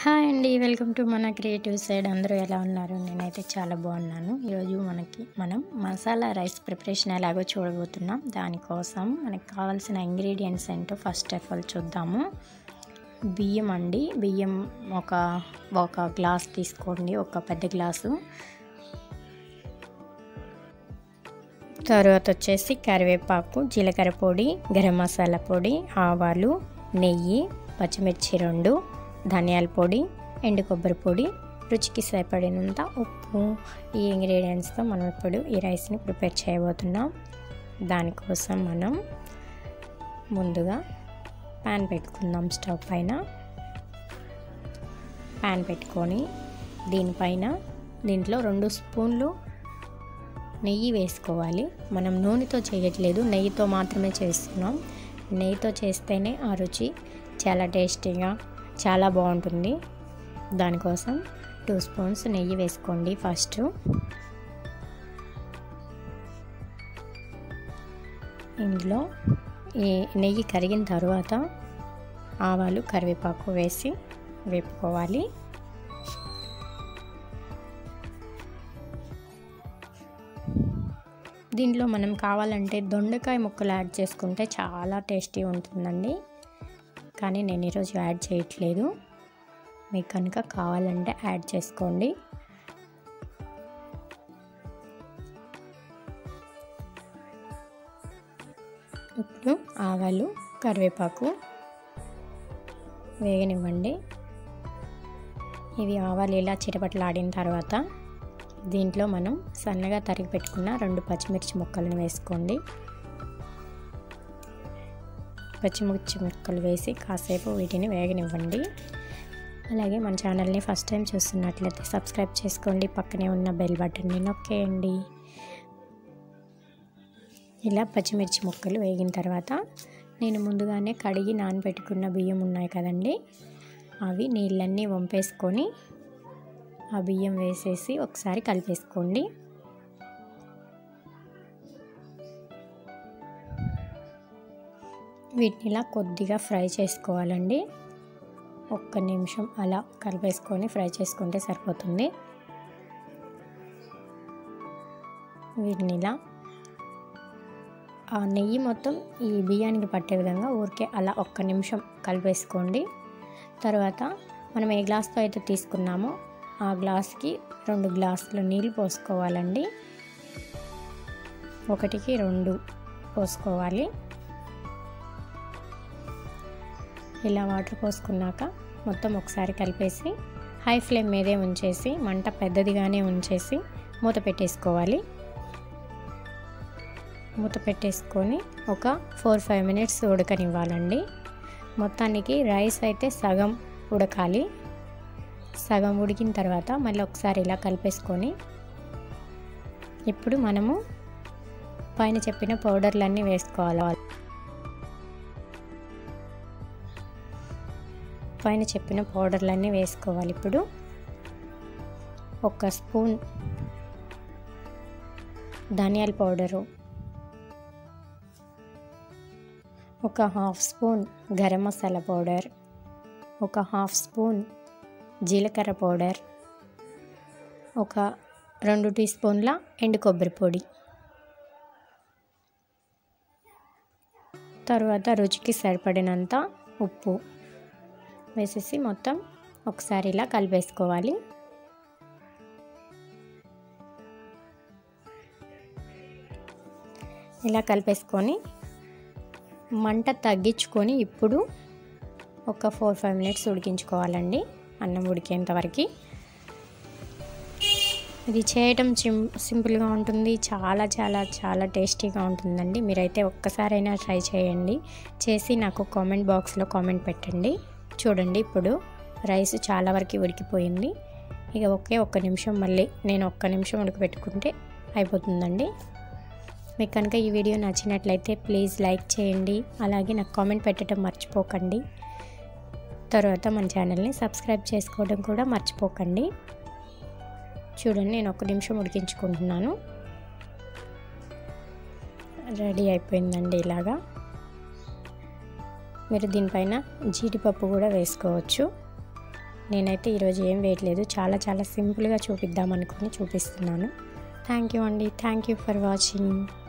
hi అండి welcome to మన creative side అందరూ ఎలా ఉన్నారు నేనైతే చాలా బాగున్నాను ఈరోజు మనకి మనం మసాలా రైస్ ప్రిపరేషన్ ఎలాగో చూడబోతున్నాం దానికోసం మనకి కావాల్సిన ఇంగ్రీడియంట్స్ ఏంటో ఫస్ట్ ఆఫ్ ఆల్ చూద్దాము బియ్యం అండి బియ్యం ఒక ఒక గ్లాస్ తీసుకోండి ఒక పెద్ద గ్లాసు తర్వాత వచ్చేసి కరివేపాకు జీలకర్ర పొడి గరం మసాలా పొడి ఆవాలు నెయ్యి పచ్చిమిర్చి రెండు ధనియాల పొడి ఎండు కొబ్బరి పొడి రుచికి సరిపడినంత ఉప్పు ఈ ఇంగ్రీడియంట్స్తో మనం ఇప్పుడు ఈ రైస్ని ప్రిపేర్ చేయబోతున్నాం దానికోసం మనం ముందుగా ప్యాన్ పెట్టుకుందాం స్టవ్ పైన ప్యాన్ పెట్టుకొని దీనిపైన దీంట్లో రెండు స్పూన్లు నెయ్యి వేసుకోవాలి మనం నూనెతో చేయట్లేదు నెయ్యితో మాత్రమే చేస్తున్నాం నెయ్యితో చేస్తేనే ఆ రుచి చాలా టేస్టీగా చాలా బాగుంటుంది దానికోసం టూ స్పూన్స్ నెయ్యి వేసుకోండి ఫస్ట్ ఇందులో ఈ నెయ్యి కరిగిన తర్వాత ఆవాలు కరివేపాకు వేసి వేపుకోవాలి దీంట్లో మనం కావాలంటే దొండకాయ ముక్కలు యాడ్ చేసుకుంటే చాలా టేస్టీ ఉంటుందండి కానీ నేను ఈరోజు యాడ్ చేయట్లేదు మీకు కనుక కావాలంటే యాడ్ చేసుకోండి ఇప్పుడు ఆవాలు కరివేపాకు వేగనివ్వండి ఇవి ఆవాలు ఇలా చిటపట్లాడిన తర్వాత దీంట్లో మనం సన్నగా తరిగి పెట్టుకున్న రెండు పచ్చిమిర్చి ముక్కలను వేసుకోండి పచ్చిమిర్చి ముక్కలు వేసి కాసేపు వీటిని వేగనివ్వండి అలాగే మన ఛానల్ని ఫస్ట్ టైం చూస్తున్నట్లయితే సబ్స్క్రైబ్ చేసుకోండి పక్కనే ఉన్న బెల్ బటన్ని నొక్కేయండి ఇలా పచ్చిమిర్చి ముక్కలు వేగిన తర్వాత నేను ముందుగానే కడిగి నానబెట్టుకున్న బియ్యం ఉన్నాయి కదండి అవి నీళ్ళన్నీ వంపేసుకొని ఆ బియ్యం వేసేసి ఒకసారి కలిపేసుకోండి వీటిని ఇలా కొద్దిగా ఫ్రై చేసుకోవాలండి ఒక్క నిమిషం అలా కలిపేసుకొని ఫ్రై చేసుకుంటే సరిపోతుంది వీటిని ఇలా ఆ నెయ్యి మొత్తం ఈ బియ్యానికి పట్టే విధంగా ఊరికే అలా ఒక్క నిమిషం కలిపేసుకోండి తర్వాత మనం ఏ గ్లాస్తో అయితే తీసుకున్నామో ఆ గ్లాస్కి రెండు గ్లాసులు నీళ్ళు పోసుకోవాలండి ఒకటికి రెండు పోసుకోవాలి ఇలా వాటర్ పోసుకున్నాక మొత్తం ఒకసారి కలిపేసి హై ఫ్లేమ్ మీదే ఉంచేసి మంట పెద్దదిగానే ఉంచేసి మూత పెట్టేసుకోవాలి మూత పెట్టేసుకొని ఒక ఫోర్ ఫైవ్ మినిట్స్ ఉడకనివ్వాలండి మొత్తానికి రైస్ అయితే సగం ఉడకాలి సగం ఉడికిన తర్వాత మళ్ళీ ఒకసారి ఇలా కలిపేసుకొని ఇప్పుడు మనము పైన చెప్పిన పౌడర్లన్నీ వేసుకోవాలి పైన చెప్పిన పౌడర్లన్నీ వేసుకోవాలి ఇప్పుడు ఒక స్పూన్ ధనియాల పౌడరు ఒక half spoon garam masala powder ఒక హాఫ్ స్పూన్ జీలకర్ర పౌడర్ ఒక రెండు టీ స్పూన్ల ఎండు కొబ్బరి పొడి తర్వాత రుచికి సరిపడినంత ఉప్పు వేసేసి మొత్తం ఒకసారి ఇలా కలిపేసుకోవాలి ఇలా కలిపేసుకొని మంట తగ్గించుకొని ఇప్పుడు ఒక ఫోర్ ఫైవ్ మినిట్స్ ఉడికించుకోవాలండి అన్నం ఉడికేంత వరకు ఇది చేయటం సిం సింపుల్గా ఉంటుంది చాలా చాలా చాలా టేస్టీగా ఉంటుందండి మీరైతే ఒక్కసారైనా ట్రై చేయండి చేసి నాకు కామెంట్ బాక్స్లో కామెంట్ పెట్టండి చూడండి ఇప్పుడు రైస్ చాలా వరకు ఉడికిపోయింది ఇక ఒకే ఒక్క నిమిషం మళ్ళీ నేను ఒక్క నిమిషం ఉడకబెట్టుకుంటే అయిపోతుందండి మీకు కనుక ఈ వీడియో నచ్చినట్లయితే ప్లీజ్ లైక్ చేయండి అలాగే నాకు కామెంట్ పెట్టడం మర్చిపోకండి తర్వాత మన ఛానల్ని సబ్స్క్రైబ్ చేసుకోవడం కూడా మర్చిపోకండి చూడండి నేను ఒక నిమిషం ఉడికించుకుంటున్నాను రెడీ అయిపోయిందండి ఇలాగా మీరు దీనిపైన జీడిపప్పు కూడా వేసుకోవచ్చు నేనైతే ఈరోజు ఏం వేయట్లేదు చాలా చాలా సింపుల్గా చూపిద్దాం అనుకుని చూపిస్తున్నాను థ్యాంక్ యూ అండి థ్యాంక్ యూ ఫర్ వాచింగ్